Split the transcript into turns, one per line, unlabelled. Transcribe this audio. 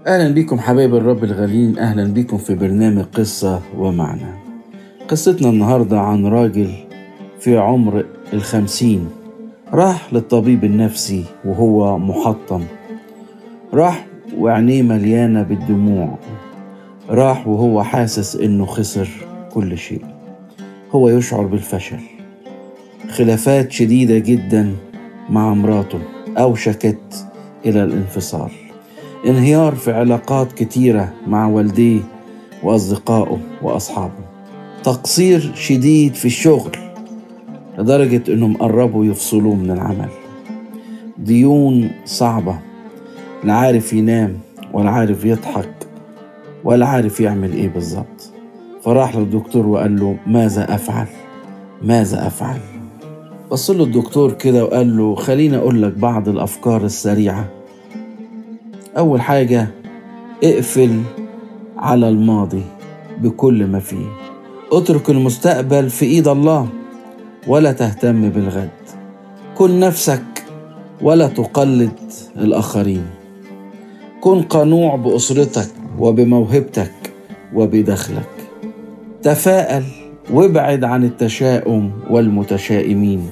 أهلا بكم حبايب الرب الغاليين أهلا بكم في برنامج قصة ومعنى قصتنا النهاردة عن راجل في عمر الخمسين راح للطبيب النفسي وهو محطم راح وعينيه مليانة بالدموع راح وهو حاسس إنه خسر كل شيء هو يشعر بالفشل خلافات شديدة جدا مع مراته أوشكت إلى الانفصال انهيار في علاقات كتيرة مع والديه وأصدقائه وأصحابه تقصير شديد في الشغل لدرجة إنهم قربوا يفصلوه من العمل ديون صعبة لا عارف ينام ولا عارف يضحك ولا عارف يعمل إيه بالظبط فراح للدكتور وقال له ماذا أفعل ماذا أفعل بص له الدكتور كده وقال له خليني أقول لك بعض الأفكار السريعة أول حاجة اقفل على الماضي بكل ما فيه اترك المستقبل في ايد الله ولا تهتم بالغد كن نفسك ولا تقلد الاخرين كن قنوع باسرتك وبموهبتك وبدخلك تفاءل وابعد عن التشاؤم والمتشائمين